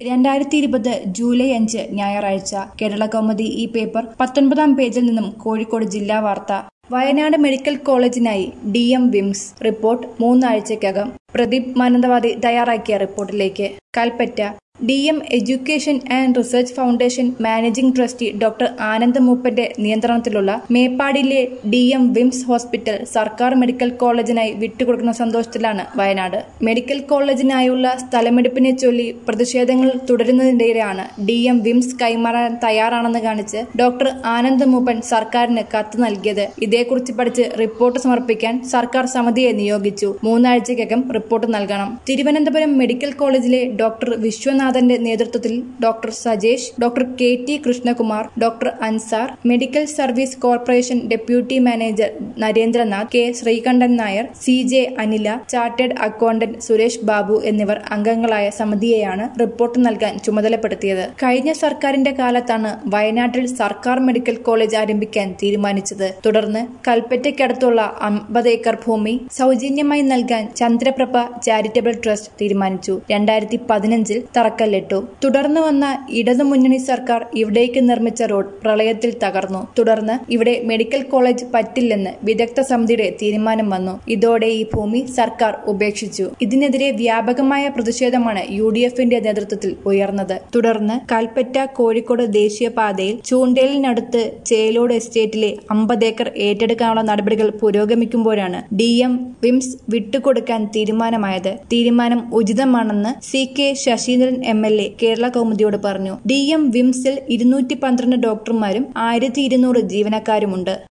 രണ്ടായിരത്തി ഇരുപത് ജൂലൈ അഞ്ച് ഞായറാഴ്ച കേരള കൗമുദി ഈ പേപ്പർ പത്തൊൻപതാം പേജിൽ നിന്നും കോഴിക്കോട് ജില്ലാ വാർത്ത വയനാട് മെഡിക്കൽ കോളേജിനായി ഡി എം വിംസ് റിപ്പോർട്ട് മൂന്നാഴ്ചയ്ക്കകം പ്രദീപ് മാനന്തവാദി തയ്യാറാക്കിയ റിപ്പോർട്ടിലേക്ക് Kalpetta D M education and research foundation managing trustee doctor Anand മൂപ്പന്റെ നിയന്ത്രണത്തിലുള്ള മേപ്പാടിയിലെ ഡി എം വിംസ് ഹോസ്പിറ്റൽ സർക്കാർ മെഡിക്കൽ കോളേജിനായി വിട്ടുകൊടുക്കുന്ന സന്തോഷത്തിലാണ് വയനാട് മെഡിക്കൽ കോളേജിനായുള്ള സ്ഥലമെടുപ്പിനെ ചൊല്ലി പ്രതിഷേധങ്ങൾ തുടരുന്നതിനിടെയാണ് ഡി എം വിംസ് കൈമാറാൻ തയ്യാറാണെന്ന് കാണിച്ച് ഡോക്ടർ ആനന്ദ് മൂപ്പൻ സർക്കാരിന് കത്ത് നൽകിയത് ഇതേക്കുറിച്ച് പഠിച്ച് റിപ്പോർട്ട് സമർപ്പിക്കാൻ സർക്കാർ സമിതിയെ നിയോഗിച്ചു മൂന്നാഴ്ചയ്ക്കകം റിപ്പോർട്ട് നൽകണം തിരുവനന്തപുരം മെഡിക്കൽ കോളേജിലെ ഡോക്ടർ വിശ്വനാഥന്റെ നേതൃത്വത്തിൽ doctor Sajesh doctor K T Krishnakumar doctor Ansar medical service corporation deputy manager Narendranath K Sreekantan Nair C J Anila chartered accountant Suresh Babu എന്നിവർ അംഗങ്ങളായ സമിതിയെയാണ് റിപ്പോർട്ട് നൽകാൻ ചുമതലപ്പെടുത്തിയത് കഴിഞ്ഞ സർക്കാരിന്റെ കാലത്താണ് വയനാട്ടിൽ സർക്കാർ മെഡിക്കൽ കോളേജ് ആരംഭിക്കാൻ തീരുമാനിച്ചത് തുടർന്ന് കൽപ്പറ്റയ്ക്കടുത്തുള്ള അമ്പത് ഏക്കർ ഭൂമി സൗജന്യമായി നൽകാൻ ചന്ദ്രപ്രഭ ചാരിറ്റബിൾ ട്രസ്റ്റ് തീരുമാനിച്ചു രണ്ടായിരത്തി പതിനഞ്ചിൽ തറക്കല്ലിട്ടു തുടർന്ന് വന്ന ഇടതുമുന്നണി സർക്കാർ ഇവിടേക്ക് നിർമ്മിച്ച റോഡ് പ്രളയത്തിൽ തകർന്നു തുടർന്ന് ഇവിടെ മെഡിക്കൽ കോളേജ് പറ്റില്ലെന്ന് വിദഗ്ധ സമിതിയുടെ തീരുമാനം വന്നു ഇതോടെ ഈ ഭൂമി സർക്കാർ ഉപേക്ഷിച്ചു ഇതിനെതിരെ വ്യാപകമായ പ്രതിഷേധമാണ് യു ഡി എഫിന്റെ നേതൃത്വത്തിൽ ഉയർന്നത് തുടർന്ന് കൽപ്പറ്റ കോഴിക്കോട് ദേശീയപാതയിൽ ചൂണ്ടേലിനടുത്ത് ചേലോട് എസ്റ്റേറ്റിലെ അമ്പത് ഏക്കർ ഏറ്റെടുക്കാനുള്ള നടപടികൾ പുരോഗമിക്കുമ്പോഴാണ് ഡി എം വിംസ് വിട്ടുകൊടുക്കാൻ തീരുമാനമായത് തീരുമാനം ഉചിതമാണെന്ന് C K Saseendran M L A Kerala കൗമുദിയോട് പറഞ്ഞു ഡി എം വിംസിൽ ഇരുന്നൂറ്റി പന്ത്രണ്ട് ഡോക്ടർമാരും ആയിരത്തി ഇരുന്നൂറ് ജീവനക്കാരുമുണ്ട്